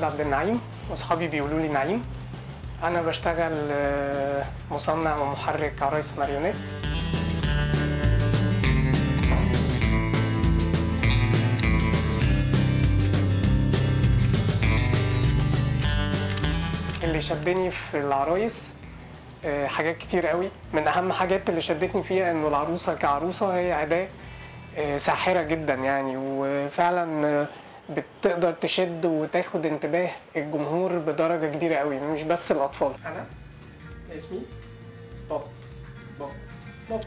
عبد النعيم واصحابي بيقولوا لي نعيم انا بشتغل آه، مصنع ومحرك عرايس ماريونيت اللي شدني في العرايس آه، حاجات كتير قوي من اهم حاجات اللي شدتني فيها انه العروسه كعروسه هي اداه آه، ساحره جدا يعني وفعلا آه، بتقدر تشد وتاخد انتباه الجمهور بدرجه كبيره قوي مش بس الاطفال انا اسمي بوب بوب بوب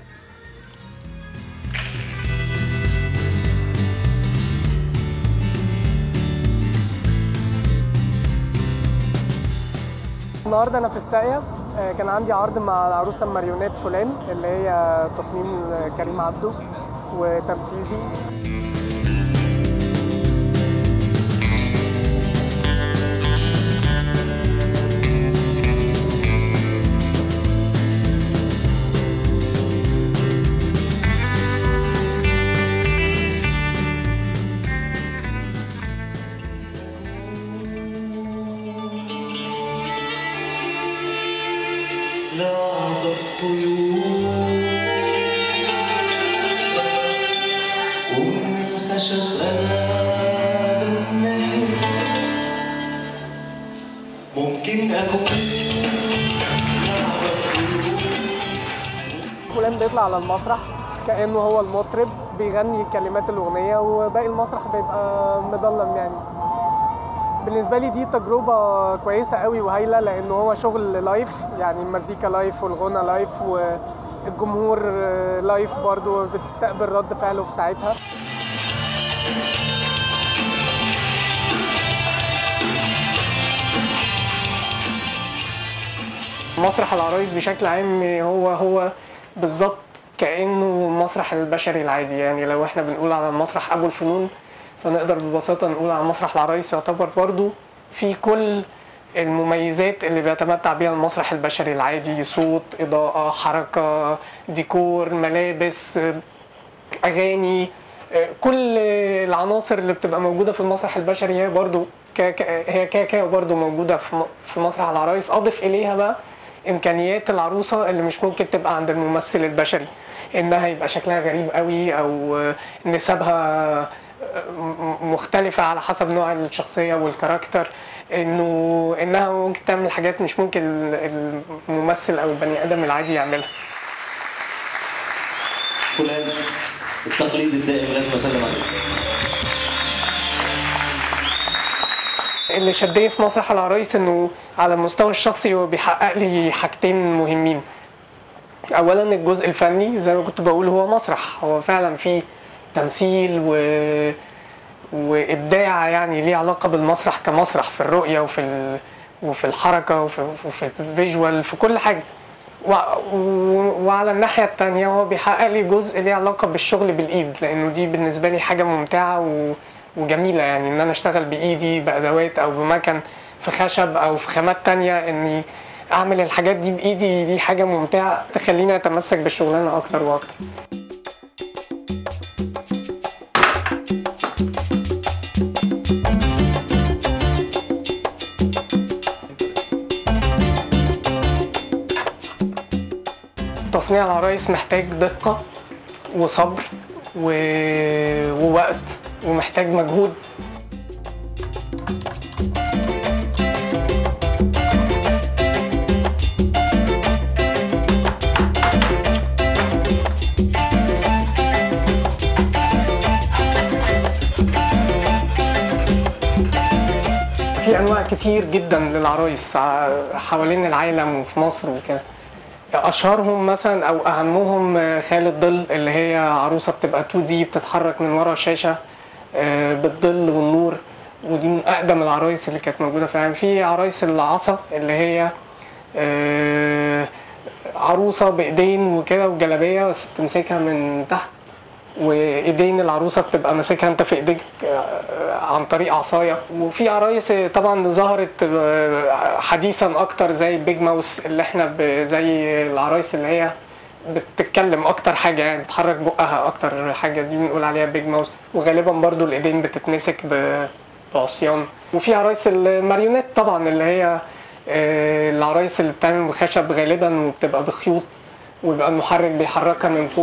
النهارده انا في الساقيه آه، كان عندي عرض مع العروسه ماريونيت فلان اللي هي تصميم كريم عبده وتنفيذي لعبة خيول ومن الخشب أنا بتنحت ممكن أكون لعبة خيول فلان بيطلع على المسرح كانه هو المطرب بيغني كلمات الاغنيه وباقي المسرح بيبقى مضلم يعني بالنسبه لي دي تجربه كويسه قوي وهايله لان هو شغل لايف يعني المزيكا لايف والغنى لايف والجمهور لايف برضو بتستقبل رد فعله في ساعتها مسرح العرايس بشكل عام هو هو بالظبط كانه مسرح البشري العادي يعني لو احنا بنقول على المسرح ابو الفنون فنقدر ببساطه نقول على مسرح العرايس يعتبر برضو في كل المميزات اللي بيتمتع بيها المسرح البشري العادي صوت اضاءه حركه ديكور ملابس اغاني كل العناصر اللي بتبقى موجوده في المسرح البشري هي برضو كا كا هي كاكا برضو موجوده في م- في مسرح العرايس اضف اليها بقى امكانيات العروسه اللي مش ممكن تبقى عند الممثل البشري انها يبقى شكلها غريب قوي او نسبها م- مختلفة على حسب نوع الشخصية والكاركتر انه انها ممكن تعمل حاجات مش ممكن ال- الممثل او البني ادم العادي يعملها فلان التقليد الدائم لازم أسلم عليه اللي شدني في مسرح العرايس انه على المستوى الشخصي هو بيحقق لي حاجتين مهمين اولا الجزء الفني زي ما كنت بقول هو مسرح هو فعلا فيه تمثيل و وابداع يعني ليه علاقه بالمسرح كمسرح في الرؤيه وفي ال... وفي الحركه وفي, وفي الفيجوال في كل حاجه و... و... وعلى الناحيه التانية هو بيحقق لي جزء ليه علاقه بالشغل بالايد لانه دي بالنسبه لي حاجه ممتعه و... وجميله يعني ان انا اشتغل بايدي بادوات او بمكن في خشب او في خامات تانية اني اعمل الحاجات دي بايدي دي حاجه ممتعه تخليني اتمسك بالشغلانه اكتر واكتر تصنيع العرايس محتاج دقة وصبر و... ووقت ومحتاج مجهود في انواع كتير جدا للعرايس ع- حوالين العالم وفي مصر وكده اشهرهم مثلا او اهمهم آه، خالد ظل اللي هي عروسه بتبقى 2 دي بتتحرك من ورا شاشه آه، بالظل والنور ودي من اقدم العرايس اللي كانت موجوده في العالم في عرايس العصا اللي هي آه، عروسه بايدين وكده وجلابيه بس بتمسكها من تحت وايدين العروسه بتبقى ماسكها انت في ايديك آه، عن طريق عصايه وفي عرايس طبعا ظهرت آه، حديثا اكتر زي بيج ماوس اللي احنا ب- زي العرايس اللي هي بتتكلم اكتر حاجه يعني بتحرك بقها اكتر حاجه دي بنقول عليها بيج ماوس وغالبا برضو الايدين بتتمسك ب بعصيان وفي عرايس الماريونيت طبعا اللي هي آه، العرايس اللي بتعمل بخشب غالبا وبتبقى بخيوط ويبقى المحرك بيحركها من فوق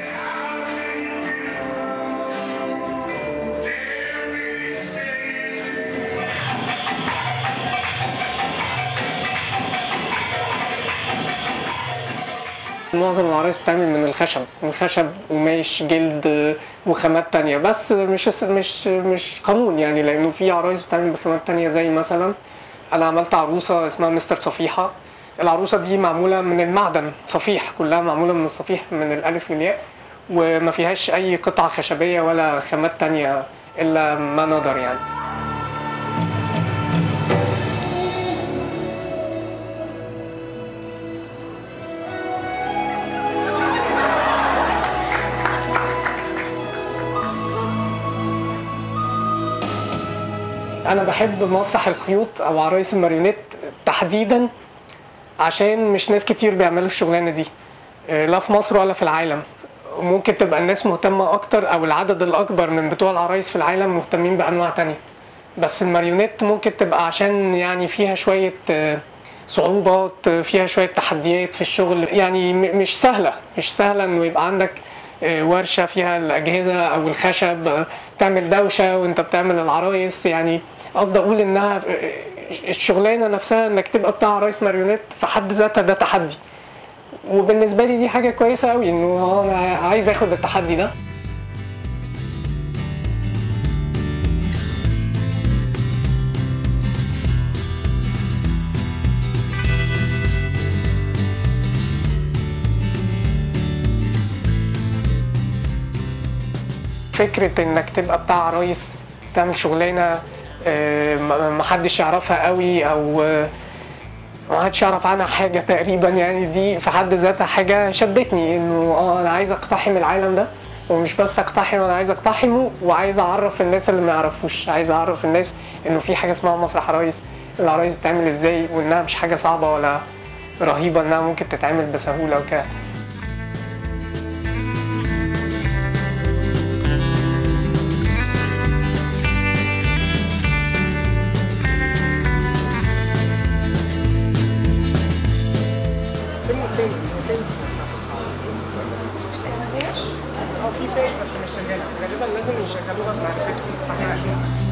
معظم العرايس بتعمل من الخشب من خشب قماش جلد وخامات تانية بس مش مش مش قانون يعني لانه في عرايس بتعمل بخامات تانية زي مثلا انا عملت عروسة اسمها مستر صفيحة العروسة دي معمولة من المعدن صفيح كلها معمولة من الصفيح من الألف للياء وما فيهاش أي قطعة خشبية ولا خامات تانية إلا ما نقدر يعني انا بحب مسرح الخيوط او عرايس الماريونيت تحديدا عشان مش ناس كتير بيعملوا الشغلانه دي آه، لا في مصر ولا في العالم ممكن تبقى الناس مهتمه اكتر او العدد الاكبر من بتوع العرايس في العالم مهتمين بانواع تانية بس الماريونيت ممكن تبقى عشان يعني فيها شويه آه، صعوبات آه، فيها شويه تحديات في الشغل يعني م- مش سهله مش سهله انه يبقى عندك آه، ورشه فيها الاجهزه او الخشب آه، تعمل دوشه وانت بتعمل العرايس يعني قصدي اقول انها آه، الشغلانه نفسها انك تبقى بتاع عرايس ماريونيت في حد ذاتها ده تحدي وبالنسبه لي دي حاجه كويسه قوي انه انا عايز اخد التحدي ده فكرة انك تبقى بتاع عرايس تعمل شغلانة آه، م- محدش يعرفها قوي او آه، ما حدش يعرف عنها حاجة تقريبا يعني دي في حد ذاتها حاجة شدتني انه اه انا عايز اقتحم العالم ده ومش بس اقتحم انا عايز اقتحمه وعايز اعرف الناس اللي ما يعرفوش عايز اعرف الناس انه في حاجة اسمها مسرح عرايس العرايس بتعمل ازاي وانها مش حاجة صعبة ولا رهيبة انها ممكن تتعمل بسهولة وكده اه في فيش بس مش شغاله غالبا لازم يشغلوها بمعرفتهم حاجه